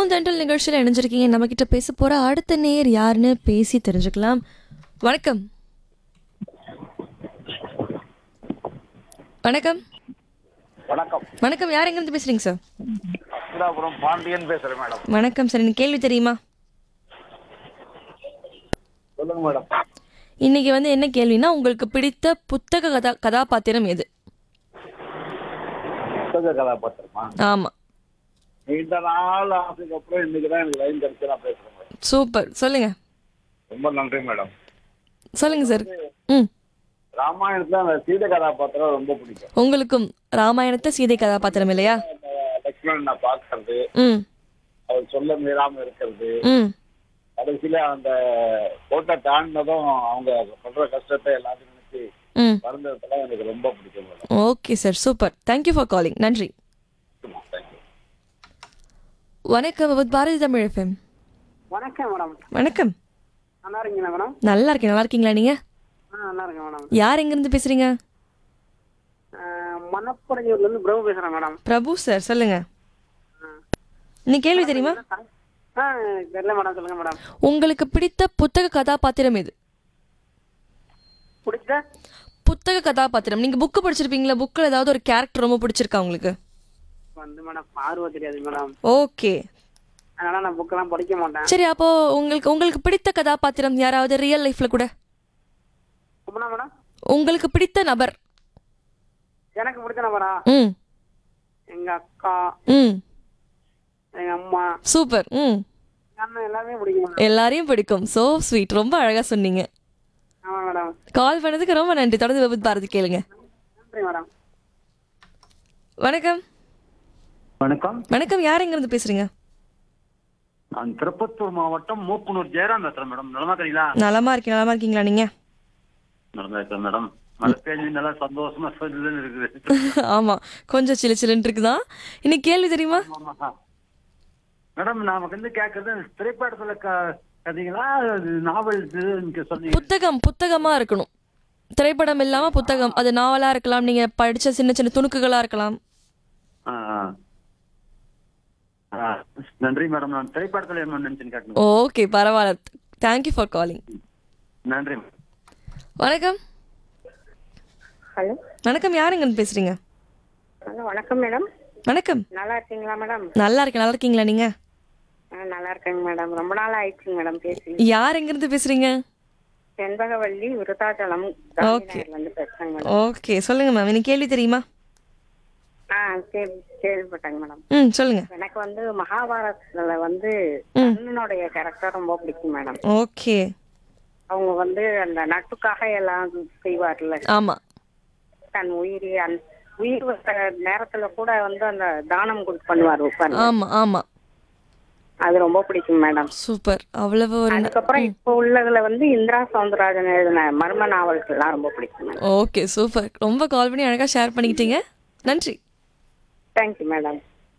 FM தென்றல் நிகழ்ச்சியில் இணைஞ்சிருக்கீங்க நம்ம கிட்ட பேச போற அடுத்த நேர் யாருன்னு பேசி தெரிஞ்சுக்கலாம் வணக்கம் வணக்கம் வணக்கம் வணக்கம் யார் எங்கிருந்து பேசுறீங்க சார் அஸ்தாபுரம் பாண்டியன் பேசுறேன் மேடம் வணக்கம் சார் எனக்கு கேள்வி தெரியுமா சொல்லுங்க மேடம் இன்னைக்கு வந்து என்ன கேள்வினா உங்களுக்கு பிடித்த புத்தக கதா கதாபாத்திரம் எது புத்தக கதாபாத்திரமா ஆமா நீண்ட நாள் ஆசைக்கு அப்புறம் இன்னைக்கு தான் எனக்கு லைன் கிடைச்சு நான் பேசுறேன் மேடம் சூப்பர் சொல்லுங்க ரொம்ப நன்றி மேடம் சொல்லுங்க சார் ம் ராமாயணத்துல அந்த சீத கதாபாத்திரம் ரொம்ப பிடிக்கும் உங்களுக்கும் ராமாயணத்தை சீதை கதாபாத்திரம் இல்லையா அந்த லக்ஷ்மணன் நான் பார்க்கறது ம் அவர் சொல்ல மீறாம இருக்கிறது ம் கடைசியில அந்த கோட்டை தாண்டினதும் அவங்க படுற கஷ்டத்தை எல்லாத்தையும் நினைச்சு ம் மறந்ததெல்லாம் எனக்கு ரொம்ப பிடிக்கும் madam okay sir super thank you for calling நன்றி தேங்க்யூ வணக்கம் வித் பாரதி தமிழ் எஃப்எம் வணக்கம் மேடம் வணக்கம் நல்லா இருக்கீங்களா மேடம் நல்லா இருக்கேன் நல்லா இருக்கீங்களா நீங்க ஆ நல்லா இருக்கேன் மேடம் யார் எங்கிருந்து பேசுறீங்க மணப்படையூர்ல இருந்து பிரபு பேசுறேன் மேடம் பிரபு சார் சொல்லுங்க இன்னைக்கு கேள்வி தெரியுமா ஆ தெரியல மேடம் சொல்லுங்க மேடம் உங்களுக்கு பிடித்த புத்தக கதாபாத்திரம் எது பிடிச்ச புத்தக கதாபாத்திரம் நீங்க புக்கு படிச்சிருப்பீங்களா புக்கில் ஏதாவது ஒரு கேரக்டர் ரொம்ப பிடிச்சிருக்கா உங்களுக்கு வந்து மேடம் பார்வை தெரியாது மேடம் ஓகே அதனால நான் புக்கெல்லாம் படிக்க மாட்டேன் சரி அப்போ உங்களுக்கு உங்களுக்கு பிடித்த கதாபாத்திரம் யாராவது ரியல் லைஃப்ல கூட அப்படின்னா மேடம் உங்களுக்கு பிடித்த நபர் எனக்கு பிடிச்ச நபரா ம் எங்க அக்கா ம் எங்க அம்மா சூப்பர் ம் எங்க அண்ணன் எல்லாமே பிடிக்கும் மேடம் எல்லாரையும் பிடிக்கும் சோ ஸ்வீட் ரொம்ப அழகா சொன்னீங்க ஆமா மேடம் கால் பண்ணதுக்கு ரொம்ப நன்றி தொடர்ந்து விபத் பாரதி கேளுங்க நன்றி மேடம் வணக்கம் வணக்கம் வணக்கம் யார் எங்க இருந்து பேசுறீங்க நான் திருப்பத்தூர் மாவட்டம் மூப்பனூர் ஜெயராம் பேசுறேன் மேடம் நலமா இருக்கீங்களா நலமா இருக்கீங்க நலமா இருக்கீங்களா நீங்க நலமா இருக்கேன் மேடம் மழை பெஞ்சு நல்லா சந்தோஷமா சொல்லுன்னு இருக்குது ஆமா கொஞ்சம் சிலு சிலுன்னு இருக்குதான் இன்னைக்கு கேள்வி தெரியுமா ஆமா. மேடம் நாம வந்து கேட்கறது திரைப்படத்துல க- கதைங்களா அது நாவல் இது நீங்க சொன்னீங்க புத்தகம் புத்தகமா இருக்கணும் திரைப்படம் இல்லாம புத்தகம் அது நாவலா இருக்கலாம் நீங்க படிச்ச சின்ன சின்ன துணுக்குகளா இருக்கலாம் ஆ, ஆ. ஆ, நன்றி மேடம் நான் திரைப்படத்துல என்ன நினைச்சுன்னு கேட்கணும் ஓகே பரவாயில்ல தேங்க்யூ ஃபார் காலிங் நன்றி மேடம் வணக்கம் ஹலோ வணக்கம் யார் எங்க இருந்து பேசுறீங்க ஹலோ வணக்கம் மேடம் வணக்கம் நல்லா இருக்கீங்களா மேடம் நல்லா இருக்கேன் நல்லா இருக்கீங்களா நீங்க ஆ நல்லா இருக்கேங்க மேடம் ரொம்ப நாள் ஆயிடுச்சுங்க மேடம் பேசி யார் எங்க இருந்து பேசுறீங்க செண்பகவல்லி விருத்தாச்சலம் Okay. காந்திநகர்ல இருந்து பேசுறேங்க மேடம் ஓகே சொல்லுங்க மேம் எனக்கு கேள்வி தெரியுமா ஆ கேள்வி கேள்விப்பட்டேங்க மேடம் ம் சொல்லுங்க எனக்கு வந்து மகாபாரதத்துல வந்து கண்ணனுடைய கேரக்டர் ரொம்ப பிடிக்கும் மேடம் ஓகே அவங்க வந்து அந்த நட்புக்காக எல்லாம் செய்வார்ல ஆமா தன் உயிரி அந் உயிர் வந்த நேரத்துல கூட வந்து அந்த தானம் கொடு பண்ணுவார் உட்கார்ந்து ஆமா ஆமா அது ரொம்ப பிடிக்கும் மேடம் சூப்பர் அவ்வளவு ஒரு அதுக்கப்புறம் இப்போ உள்ளதுல வந்து இந்திரா சவுந்தரராஜன் எழுதின மர்ம நாவல்கள் எல்லாம் ரொம்ப பிடிக்கும் மேடம் ஓகே சூப்பர் ரொம்ப கால் பண்ணி அழகா ஷேர் பண்ணிக்கிட்டீங்க நன்றி தேங்க்யூ மேடம்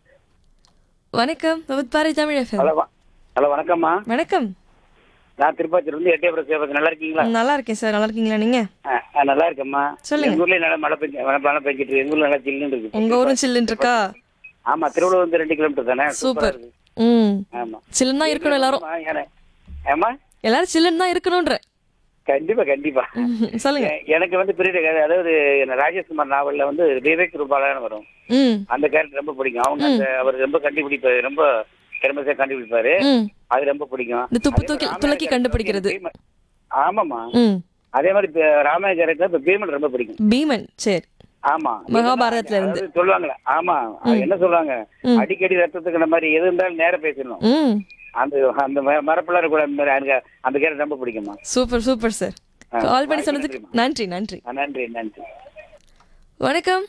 வணக்கம் with Bharathi Tamil FM hello hello வணக்கம்மா வணக்கம் நான் திருப்பாச்சூர் இருந்து எட்டயபுரம் சேவகம் நல்லா இருக்கீங்களா நல்லா இருக்கேன் சார் நல்லா இருக்கீங்களா நீங்க ஆ, ஆ, நல்லா இருக்கேம்மா சொல்லுங்க. எங்க ஊர்ல நல்லா மழை பெஞ்சு மழை மழை பெஞ்சிட்டு இருக்கு. எங்க ஊர்ல நல்லா சில்லுன்னு இருக்கு உங்க ஊரும் சில்லுன்னு இருக்கா ஆமா திருவள்ளூர் வந்து ரெண்டு கிலோமீட்டர் தானே சூப்பரா சூப்பர் இருக்கு. ம் ஆமா சில்லுன்னு தான் இருக்கணும் எல்லாரும் ஆமா, ஏன்னா- ஆமா எல்லாரும் சில்லுன்னு தான் இருக்கணும்ன்ற கண்டிப்பா கண்டிப்பா ம், சொல்லுங்க எ- எனக்கு வந்து பெரிய கதை அதாவது என்ன ராஜேஷ்குமார் நாவல்ல வந்து விவேக் ரூபாலான்னு வரும் ம் அந்த கேரக்டர் ரொம்ப பிடிக்கும் அவங்க அந்த அவர் ரொம்ப கண்டுபிடிப்பாரு ரொம்ப திறமையா கண்டுபிடிப்பாரு ம் அது ரொம்ப பிடிக்கும் இந்த துப்பு அதே தூக்கி மாதிரி துளக்கி ராமாயண கண்டுபிடிக்கிறது பீமன். ஆமாமா ம் அதே மாதிரி இப்ப ராமாயண கேரக்டர் இப்ப பீமன் ரொம்ப பிடிக்கும் பீமன் சரி ஆமா மகாபாரதத்துல இருந்து. அதாவது சொல்லுவாங்களே ஆமா அது என்ன சொல்லுவாங்க அடிக்கடி ரத்தத்துக்கு இந்த மாதிரி எது இருந்தாலும் நேரம் பேசணும் ம் அந்த அந்த ம- மரப்பெல்லாம் இருக்க அந்த மாதிரி எனக்கு அந்த கேரக்டர் ரொம்ப பிடிக்குமா super super sir ah, call பண்ணி வாய்ப்பு சொன்னதுக்கு நன்றிம்மா. நன்றி நன்றி ஆ, நன்றி நன்றி வணக்கம்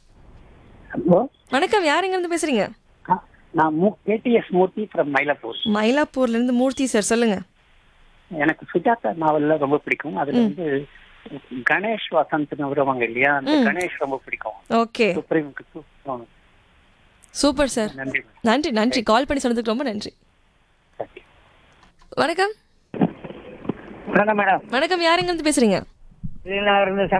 ஹலோ வணக்கம் யார் எங்க இருந்து பேசுறீங்க நான் மூ கேடிஎஸ் மூர்த்தி ஃப்ரம் மயிலாப்பூர் மயிலாப்பூர்ல இருந்து மூர்த்தி சார் சொல்லுங்க எனக்கு சுஜாதா நாவல்ல ரொம்ப பிடிக்கும் அதுல வந்து கணேஷ் வசந்த்னு வருவாங்க இல்லையா அந்த கணேஷ் ரொம்ப பிடிக்கும் ஓகே சுப்ரீம் சூப்பர் சார் நன்றி நன்றி நன்றி கால் பண்ணி சொன்னதுக்கு ரொம்ப நன்றி தேங்க்யூ வணக்கம் வணக்கம் மேடம் வணக்கம் யார் எங்க இருந்து பேசுறீங்க இருந்து